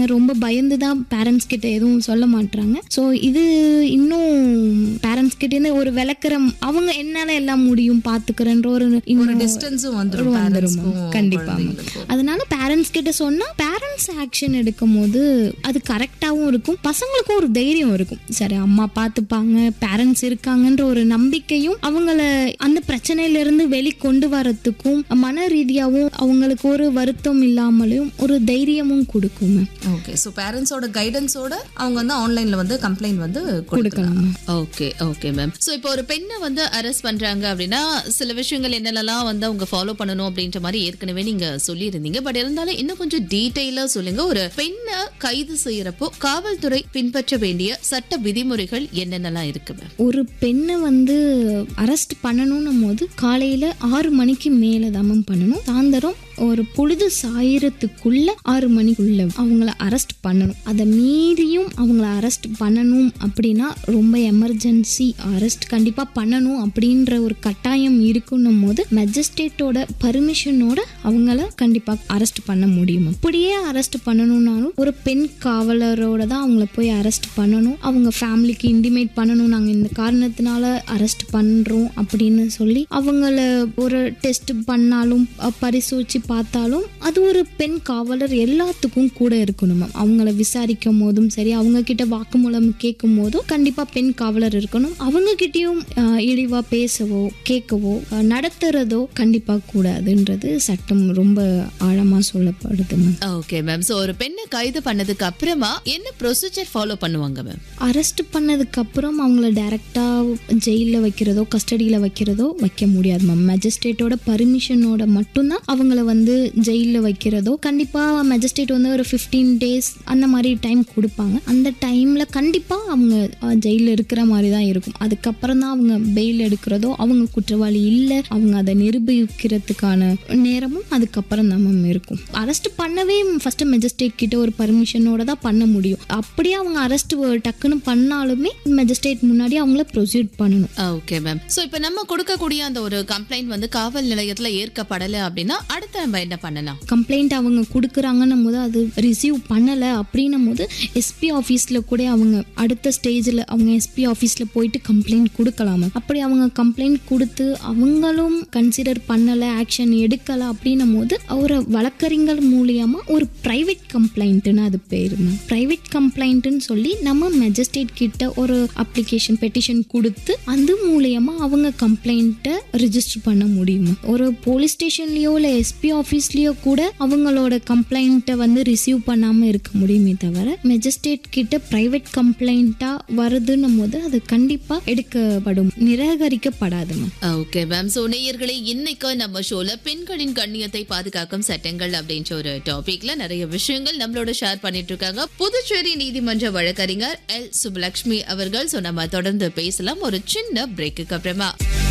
ரொம்ப பயந்து தான் பேரண்ட்ஸ் கிட்ட எதுவும் சொல்ல மாட்றாங்க ஸோ இது இன்னும் பேரண்ட்ஸ் கிட்ட இருந்து ஒரு விளக்குறம் அவங்க என்னால எல்லாம் முடியும் பாத்துக்கிறேன்ற ஒரு ஒரு இன்னும் டிஸ்டன்ஸும் வந்துரும் வந்துரும் பேரண்ட்ஸ்க்கும் கண்டிப்பா குழந்தைங்களுக்கும். அதனால பேரண்ட்ஸ் கிட்ட சொன்னா பேரண்ட்ஸ் ஆக்ஷன் எடுக்கும் போது அது கரெக்டாகவும் இருக்கும் பசங்களுக்கும் ஒரு தைரியம் இருக்கும் சரி அம்மா பார்த்துப்பாங்க பேரண்ட்ஸ் இருக்காங்கன்ற ஒரு நம்பிக்கையும் அவங்கள அந்த பிரச்சனையில இருந்து வெளி கொண்டு வரத்துக்கும் மன ரீதியாகவும் அவங்களுக்கு ஒரு வருத்தம் இல்லாமலும் ஒரு தைரியமும் கொடுக்கும் மேம் ஓகே ஸோ பேரண்ட்ஸோட கைடன்ஸோட அவங்க வந்து ஆன்லைன்ல வந்து கம்ப்ளைண்ட் வந்து கொடுக்கலாம் ஓகே ஓகே மேம் ஸோ இப்போ ஒரு பெண்ணை வந்து அரெஸ்ட் பண்றாங்க அப்படின்னா சில விஷயங்கள் என்னென்னலாம் வந்து அவங்க ஃபாலோ பண்ணணும் அப்படின்ற மாதிரி ஏற்கனவே நீங்க சொல்லியிருந்தீங்க பட் இருந்தாலும் இன்னும் கொஞ்சம் டீட்டெயிலா சொல்லுங்க ஒரு பெண்ணை கைது செய்யறப்போ காவல்துறை பின்பற்ற வேண்டிய சட்ட விதிமுறைகள் என்னென்னலாம் இருக்கு மேம் ஒரு பெண்ணை வந்து அரெஸ்ட் பண்ணணும்னும் போது காலையில ஆறு மணிக்கு மேலே தான் மேம் பண்ணணும் சாயந்தரம் ஒரு பொழுது சாயறதுக்குள்ள ஆறு மணிக்குள்ள அவங்கள அரெஸ்ட் பண்ணணும் அதை மீறியும் அவங்கள அரெஸ்ட் பண்ணணும் அப்படின்னா ரொம்ப எமர்ஜென்சி அரெஸ்ட் கண்டிப்பா பண்ணணும் அப்படின்ற ஒரு கட்டாயம் இருக்குன்னும் போது மெஜிஸ்ட்ரேட்டோட பர்மிஷனோட அவங்கள கண்டிப்பா அரெஸ்ட் பண்ண முடியும் அப்படியே அரெஸ்ட் பண்ணணும்னாலும் ஒரு பெண் காவலரோட தான் அவங்கள போய் அரெஸ்ட் பண்ணணும் அவங்க ஃபேமிலிக்கு இன்டிமேட் பண்ணணும் நாங்கள் இந்த காரணத்தினால அரெஸ்ட் பண்ணுறோம் அப்படின்னு சொல்லி அவங்கள ஒரு டெஸ்ட் பண்ணாலும் அஹ், பரிசோதிச்சு பார்த்தாலும் அது ஒரு பெண் காவலர் எல்லாத்துக்கும் கூட இருக்கணும் மேம் அவங்கள விசாரிக்கும் போதும் சரி அவங்க கிட்ட வாக்குமூலம் கேட்கும் போதும் கண்டிப்பாக பெண் காவலர் இருக்கணும் அவங்க கிட்டயும் அஹ், இழிவா பேசவோ கேட்கவோ அஹ், நடத்துறதோ கண்டிப்பாக கூடாதுன்றது சட்டம் ரொம்ப ஆழமாக சொல்லப்படுது மேம் ஓகே மேம் ஸோ ஒரு பெண்ணை கைது பண்ணதுக்கு அப்புறமா என்ன ப்ரொசீஜர் ஃபாலோ பண்ணுவாங்க மேம் அரெஸ்ட் பண்ணதுக்கு அப்புறம் அவங்கள டைரக்டா ஜெயிலில் வைக்கிறதோ கஸ்டடியில் வைக்கிறதோ வைக்க முடியாது மேம் மேஜிஸ்ட்ரேட்டோட பர்மிஷனோட மட்டும்தான் அவங்கள வந்து ஜெயிலில் வைக்கிறதோ கண்டிப்பாக மேஜிஸ்ட்ரேட் வந்து ஒரு ஃபிஃப்டீன் டேஸ் அந்த மாதிரி டைம் கொடுப்பாங்க அந்த டைமில் கண்டிப்பாக அவங்க ஜெயிலில் இருக்கிற மாதிரி தான் இருக்கும் அதுக்கப்புறம் தான் அவங்க பெயில் எடுக்கிறதோ அவங்க குற்றவாளி இல்லை அவங்க அதை நிரூபிக்கிறதுக்கான நேரமும் அதுக்கப்புறம் தான் மேம் இருக்கும் அரெஸ்ட் பண்ணவே ஃபர்ஸ்ட் மெஜிஸ்ட்ரேட் கிட்ட ஒரு பர்மிஷனோட தான் பண்ண முடியும் அப்படியே அவங்க அரெஸ்ட் டக்குன்னு பண்ணாலுமே மெஜிஸ்ட்ரேட் முன்னாடி அவங்கள ப்ரொசீட் பண்ணணும் ஓகே மேம் ஸோ இப்போ நம்ம கொடுக்கக்கூடிய அந்த ஒரு கம்ப்ளைண்ட் வந்து காவல் நிலையத்தில் ஏற்கப்படலை அப்படின்னா அடுத்து நம்ம என்ன பண்ணலாம் கம்ப்ளைண்ட் அவங்க கொடுக்குறாங்கன்னும் போது அது ரிசீவ் பண்ணலை அப்படின்னும் போது எஸ்பி ஆஃபீஸில் கூட அவங்க அடுத்த ஸ்டேஜில் அவங்க எஸ்பி ஆஃபீஸில் போயிட்டு கம்ப்ளைண்ட் கொடுக்கலாம் அப்படி அவங்க கம்ப்ளைண்ட் கொடுத்து அவங்களும் கன்சிடர் பண்ணலை ஆக்ஷன் எடுக்கலை அப்படின்னும் போது ஒரு வழக்கறிஞர் மூலியமா ஒரு ப்ரைவேட் கம்ப்ளைண்ட்டுன்னு அது பேர் ப்ரைவேட் கம்ப்ளைண்ட்டுன்னு சொல்லி நம்ம மெஜிஸ்ட்ரேட் கிட்ட ஒரு அப்ளிகேஷன் பெட்டிஷன் கொடுத்து அது மூலியமா அவங்க கம்ப்ளைண்ட்டை ரிஜிஸ்டர் பண்ண முடியுமா ஒரு போலீஸ் ஸ்டேஷன்லயோ இல்லை எஸ்பி ஆஃபீஸ்லயோ கூட அவங்களோட கம்ப்ளைண்ட்டை வந்து ரிசீவ் பண்ணாம இருக்க முடியுமே தவிர மெஜிஸ்ட்ரேட் கிட்ட பிரைவேட் கம்ப்ளைண்ட்டா வருதுன்னும் போது அது கண்டிப்பா எடுக்கப்படும் நிராகரிக்கப்படாதுங்க ஓகே மேம் ஸோ நேயர்களே இன்னைக்கு நம்ம ஷோல பெண்களின் கண்ணியத்தை பாதுகாக்கும் சட்டங்கள் அப்படின்ற ஒரு டாபிக்ல நிறைய விஷயங்கள் நம்மளோட ஷேர் பண்ணிட்டு இருக்காங்க புதுச்சேரி நீதிமன்ற வழக்கறிஞர் எல் சுபலட்சுமி அவர்கள் ஸோ நம்ம தொடர்ந்து பேசலாம் ஒரு சின்ன பிரேக்குக்கு அப்புறமா